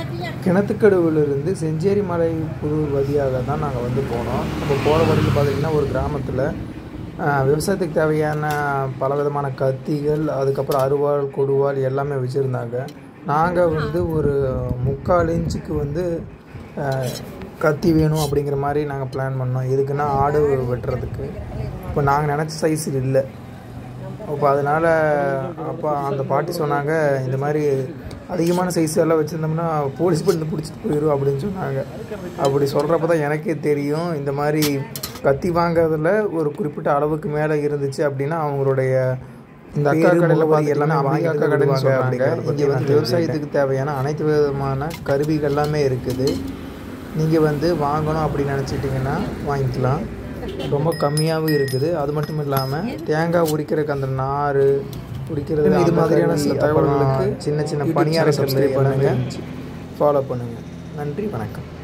கிணத்துக்கடவுலேருந்து செஞ்சேரி மலை புதூர் வழியாக தான் நாங்கள் வந்து போனோம் அப்போ போகிற வழியில் பார்த்திங்கன்னா ஒரு கிராமத்தில் ஆஹ், விவசாயத்துக்கு தேவையான பல விதமான கத்திகள் அதுக்கப்புறம் அருவாள் கொடுவாள் எல்லாமே வச்சுருந்தாங்க நாங்கள் வந்து ஒரு முக்கால் இன்ச்சுக்கு வந்து ஆஹ், கத்தி வேணும் அப்படிங்கிற மாதிரி நாங்கள் பிளான் பண்ணோம் எதுக்குன்னா ஆடு வெட்டுறதுக்கு இப்போ நாங்கள் நினச்ச சைஸ் இல்லை அப்போ அதனால் அப்போ அந்த பாட்டி சொன்னாங்க இந்த மாதிரி அதிகமான சைஸ் எல்லாம் வச்சுருந்தோம்னா போலீஸ் பண்ணி பிடிச்சிட்டு போயிடும் அப்படின்னு சொன்னாங்க அப்படி சொல்கிறப்ப தான் எனக்கே தெரியும் இந்த மாதிரி கத்தி வாங்குறதுல ஒரு குறிப்பிட்ட அளவுக்கு மேலே இருந்துச்சு அப்படின்னா அவங்களுடைய இந்த அக்கா கடையில் பார்த்து எல்லாமே அவங்க அக்கா கடைன்னு சொன்னாங்க இங்கே வந்து விவசாயத்துக்கு தேவையான அனைத்து விதமான கருவிகள் எல்லாமே இருக்குது நீங்கள் வந்து வாங்கணும் அப்படின்னு நினச்சிட்டிங்கன்னா வாங்கிக்கலாம் ரொம்ப கம்மியாகவும் இருக்குது அது மட்டும் இல்லாமல் தேங்காய் உரிக்கிறதுக்கு அந்த நார் உரிக்கிறது இது மாதிரியான சில தகவல்களுக்கு சின்ன சின்ன பணியார சப்ஸ்கிரைப் பண்ணுங்கள் ஃபாலோ பண்ணுங்கள் நன்றி வணக்கம்